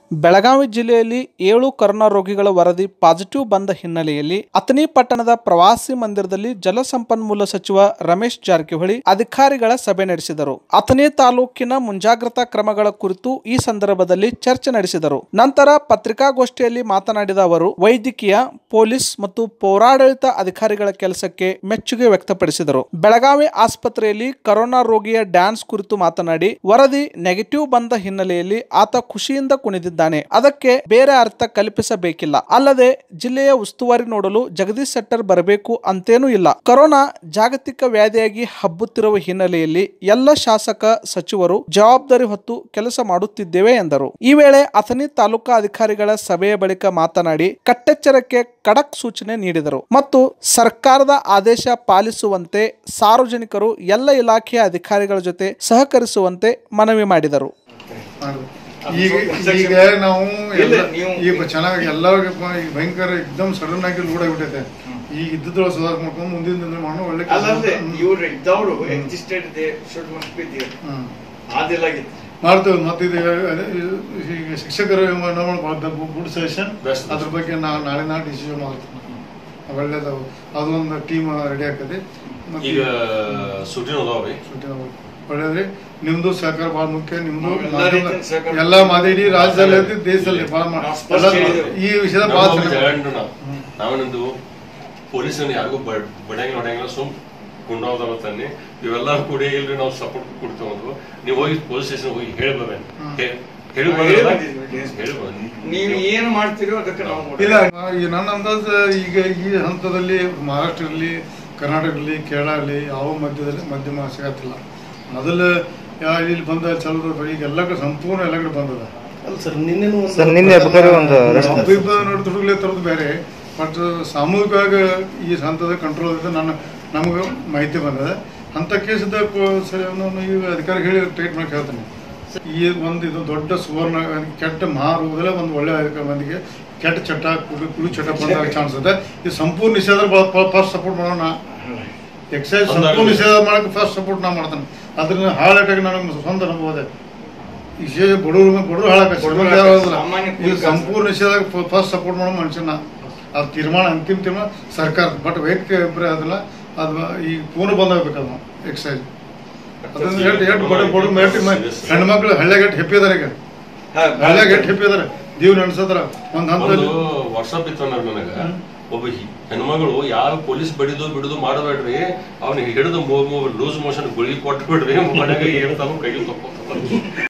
ಬೆಳಗಾವಿ ಜಿಲ್ಲೆಯಲ್ಲಿ ಏಳು ಕರೋನಾ ರೋಗಿಗಳ ವರದಿ ಪಾಸಿಟಿವ್ ಬಂದ ಹಿನ್ನೆಲೆಯಲ್ಲಿ ಅಥಣಿ ಪಟ್ಟಣದ ಪ್ರವಾಸಿ ಮಂದಿರದಲ್ಲಿ ಜಲಸಂಪನ್ಮೂಲ ಸಚಿವ ರಮೇಶ್ ಜಾರಕಿಹೊಳಿ ಅಧಿಕಾರಿಗಳ ಸಭೆ ನಡೆಸಿದರು ಅಥಣಿ ತಾಲೂಕಿನ ಮುಂಜಾಗ್ರತಾ ಕ್ರಮಗಳ ಕುರಿತು ಈ ಸಂದರ್ಭದಲ್ಲಿ ಚರ್ಚೆ ನಡೆಸಿದರು ನಂತರ ಪತ್ರಿಕಾಗೋಷ್ಠಿಯಲ್ಲಿ ಮಾತನಾಡಿದ ಅವರು ವೈದ್ಯಕೀಯ ಪೊಲೀಸ್ ಮತ್ತು ಪೌರಾಡಳಿತ ಅಧಿಕಾರಿಗಳ ಕೆಲಸಕ್ಕೆ ಮೆಚ್ಚುಗೆ ವ್ಯಕ್ತಪಡಿಸಿದರು ಬೆಳಗಾವಿ ಆಸ್ಪತ್ರೆಯಲ್ಲಿ ಕರೋನಾ ರೋಗಿಯ ಡ್ಯಾನ್ಸ್ ಕುರಿತು ಮಾತನಾಡಿ ವರದಿ ನೆಗೆಟಿವ್ ಬಂದ ಹಿನ್ನೆಲೆಯಲ್ಲಿ ಆತ ಖುಷಿಯಿಂದ ಕುಣಿದಿದ್ದಾನೆ ಅದಕ್ಕೆ ಬೇರೆ ಅರ್ಥ ಕಲ್ಪಿಸಬೇಕಿಲ್ಲ ಅಲ್ಲದೆ ಜಿಲ್ಲೆಯ ಉಸ್ತುವಾರಿ ನೋಡಲು ಜಗದೀಶ್ ಶೆಟ್ಟರ್ ಬರಬೇಕು ಅಂತೇನೂ ಇಲ್ಲ ಕೊರೋನಾ ಜಾಗತಿಕ ವ್ಯಾಧಿಯಾಗಿ ಹಬ್ಬುತ್ತಿರುವ ಹಿನ್ನೆಲೆಯಲ್ಲಿ ಎಲ್ಲ ಶಾಸಕ ಸಚಿವರು ಜವಾಬ್ದಾರಿ ಹೊತ್ತು ಕೆಲಸ ಮಾಡುತ್ತಿದ್ದೇವೆ ಎಂದರು ಈ ವೇಳೆ ಅಥಣಿ ತಾಲೂಕಾ ಅಧಿಕಾರಿಗಳ ಸಭೆಯ ಬಳಿಕ ಮಾತನಾಡಿ ಕಟ್ಟೆಚ್ಚರಕ್ಕೆ ಖಡಕ್ ಸೂಚನೆ ನೀಡಿದರು ಮತ್ತು ಸರ್ಕಾರದ ಆದೇಶ ಪಾಲಿಸುವಂತೆ ಸಾರ್ವಜನಿಕರು ಎಲ್ಲ ಇಲಾಖೆಯ ಅಧಿಕಾರಿಗಳ ಜೊತೆ ಸಹಕರಿಸುವಂತೆ ಮನವಿ ಮಾಡಿದರು ಮಾಡು. ಈಗ ಈಗ ನಾವು ಎಲ್ಲ ಈಗ ಚೆನ್ನಾಗಿ ಎಲ್ಲರಿಗೆ ಈಗ ಭಯಂಕರ ಎಕ್ದಮ್ ಸಡನ್ ಆಗಿ ಲೂಡ್ ಆಗಿಬಿಟ್ಟೈತೆ ಈಗ ಇದ್ದದ್ರೊಳಗೆ ಸುಧಾರ ಮಾಡ್ಕೊಂಡು ಮುಂದಿನ ದಿನ ಮಾಡೋ ಒಳ್ಳೆ ಕೆಲ್ಸ ಅಲ್ಲದೆ ಮಾಡ್ತಾರೆ. ಇವ್ರು ಇದ್ದವರು existed they should must be there hmm. ಆದಿಲ್ಲಾಗಿತ್ತು ಮಾಡ್ತೇವೆ ಮತ್ತೆ ಇದು ಅದೇ ಈಗ ಶಿಕ್ಷಕರ ಗುಡ್ ಸಜೆಷನ್ Best. ಅದ್ರ ಬಗ್ಗೆ ನಾವು ನಾಳೆ ನಾಳೆ ಡಿಸಿಷನ್ ಮಾಡ್ತೀವಿ ಒಳ್ಳೇದು ಅದೊಂದು ಟೀಮ್ ರೆಡಿ ಆಗ್ತದೆ ಮತ್ತೆ ಈಗ ಸುಟಿನ ಅದಾವ್ರಿ ಸುಟ್ಟಿ ನಾವು ಒಳ್ಳೇದ್ರಿ ನಿಮ್ದು ಸಹಕಾರ ಬಹಳ ಮುಖ್ಯ ನಿಮ್ದು ಎಲ್ಲ ಮಾಧ್ಯಮ- ರೀತಿಯ ಸಹಕಾರ. ಎಲ್ಲ ಮಾದಿ ಇಡೀ ರಾಜ್ಯದಲ್ಲಿ ಐತಿ, ದೇಶದಲ್ಲಿ ಬಹಳ ಮಾ- ನಾವು ಸ್ಪಷ್ಟ ಎಲ್ಲ- ಹೇಳಿದ್ದೇವೆ. ಈ ವಿಷಯದ ಬಹಳ ನಮ್ಮ ಚೆನ್ನಾಗಿ- ಜಗಳಂಡು ನಾವು ನಾವೇನಂದು ಪೊಲೀಸನ್ನ ಯಾರಿಗೂ ಬಡಿಯಂಗಿಲ್ಲ ಹೊಡೆಯಂಗಿಲ್ಲ ಸುಮ್ ಗುಂಡಾವದಾರ ತನ್ನಿ ಇವೆಲ್ಲ ಕೂಡಿ ಇಲ್ರಿ ನಾವು ಸಪೋರ್ಟ್ ಕೊಡ್ತೇವೆ ಅಂದ್ರು ನೀವು ಹೋಗಿ ಪೊಲೀಸ್ ಸ್ಟೇಷನ್ ಹೋಗಿ ಹೇಳಿ ಬರ್ಬೇಡಿ ಹೇ- ಹೇಳಿ ನಾವು ಬಂದ್ರಲ್ಲ? ಹೇಳಿ ಬಂದಿದ್ವಿ. ಹೇಳಿ ಬಂದ್ರಿ. ನೀವು ಏನು ಮಾಡ್ತೀರೋ ಅದಕ್ಕೆ ನಾವು ನೋಡೋಣ. ಇಲ್ಲ ಈ ನನ್ನ ಅಂದಾಜು ಈಗ ಈ ಹಂತದಲ್ಲಿ ಮಹಾರಾಷ್ಟ್ರ ಇರಲಿ ಕರ್ನಾಟಕ ಇರಲಿ ಕೇರಳ ಇರಲಿ ಯಾವ ಮಧ್ಯದಲ್ಲಿ ಮಧ್ಯಮ ಸಿಗತ್ತಿಲ್ಲ ಮೊದಲು ಯಾ- ಇಲ್ಲಿ ಬಂದ ಚಲೋ ಈಗ ಎಲ್ಲ ಕಡೆ ಸಂಪೂರ್ಣ ಎಲ್ಲ ಕಡೆ ಬಂದದ ಸರ್ ನಿನ್ನೆ ಬೇಕಾದ್ರೆ ಒಂದು arrest ನಡೆಸಿದ್ರು. ನೋಡಿದ್ರೆ ತರೋದು ಬೇರೆ ಬಟ್ ಸಾಮೂಹಿಕವಾಗಿ ಈ ಹಂತದ ಕಂಟ್ರೋಲ್ ಇದೆ ನನ್ನ ನಮಗೆ ಮಾಹಿತಿ ಬಂದದ ಅಂತ ಕೇಸದ ನಾನು ಈಗ ಅಧಿಕಾರಿ ಹೇಳಿ ಟ್ರೀಟ್ ಮಾಡಕ್ಕೆ ಹೇಳ್ತೇನೆ ಈ ಒಂದು ಇದು ದೊಡ್ಡ ಸುವರ್ಣ ಕೆಟ್ಟ ಮಹಾರೋಗದಲ್ಲೇ ಒಂದು ಒಳ್ಳೆ ಅಧಿಕಾರ ಮಂದಿಗೆ ಕೆಟ್ಟ ಚಟ ಕುಡಿ ಕುಡಿ ಚಟ ಬಂದಾಗ ಚಾನ್ಸ್ ಇದೆ ಇದು ಸಂಪೂರ್ಣ ನಿಷೇಧ ಫಸ್ಟ್ ಸಪೋರ್ಟ್ ಮಾಡೋಣ ಎಕ್ಸೈಸ್ ಸಂಪೂರ್ಣ ನಿಷೇಧ ಮಾಡಕ್ಕೆ ಫಸ್ಟ್ ಸಪೋರ್ಟ್ ನಾ ಮಾಡ್ತೇನೆ ಅದ್ರಿಂದ ಹಾಳಾಟಾಗಿ ನನಗೆ ಸ್ವಂತ ಅನುಭವ ಇದೆ ವಿಶೇಷ ಬಡವರು ಬಡವರು ಹಾಳಾಕ ಸಾಮಾನ್ಯ ಇದು ಸಂಪೂರ್ಣ ನಿಷೇಧ ಫಸ್ಟ್ ಸಪೋರ್ಟ್ ಮಾಡೋ ಮನುಷ್ಯನ ಅದು ತೀರ್ಮಾನ ಅಂತಿಮ ತೀರ್ಮಾನ ಸರ್ಕಾರ ಬಟ್ ವೈಯಕ್ತಿಕ ಅಭಿಪ್ರಾಯ ಅದಲ್ಲ ಅದು ಈ ಪೂರ್ಣ ಬಂದ್ ಆಗ್ಬೇಕದು ಎಕ್ಸೈಸ್ ಅದನ್ನ ಎಷ್ಟು ಎಷ್ಟು ಬಡ ಬಡ ಮೇಟಿ ಹೆಣ್ಮಕ್ಳು ಹಳ್ಳಿಯಾಗ ಎಷ್ಟು ಹೆಪ್ಪಿ ಅದಾರ ಈಗ ಹಾ, ಹಳ್ಳಿಯಾಗ ಎಷ್ಟು ಹೆಪ್ಪಿ ಅದಾರ ದೀವ್ ನಡೆಸದ್ರ ಒಂದ್ ಒಂದು ಹಂತದಲ್ಲಿ ವಾಟ್ಸಪ್ ಇತ್ತು ನನಗ ಒಬ್ಬ ಹಿ- ಹೆಣ್ಮಗಳು ಯಾವ ಪೊಲೀಸ್ ಬಡಿದು ಬಿಡುದು ಮಾಡಬೇಡ್ರಿ ಅವ್ನಿಗೆ ಹಿಡಿದು ಲೂಸ್ ಮೋಷನ್ ಗುಳಿಗೆ ಕೊಟ್ಟು ಬಿಡ್ರಿ ಮನೆಗೆ ಹೇಳ್ತಾನು ಕೈಗೆ ತಪ್ಪು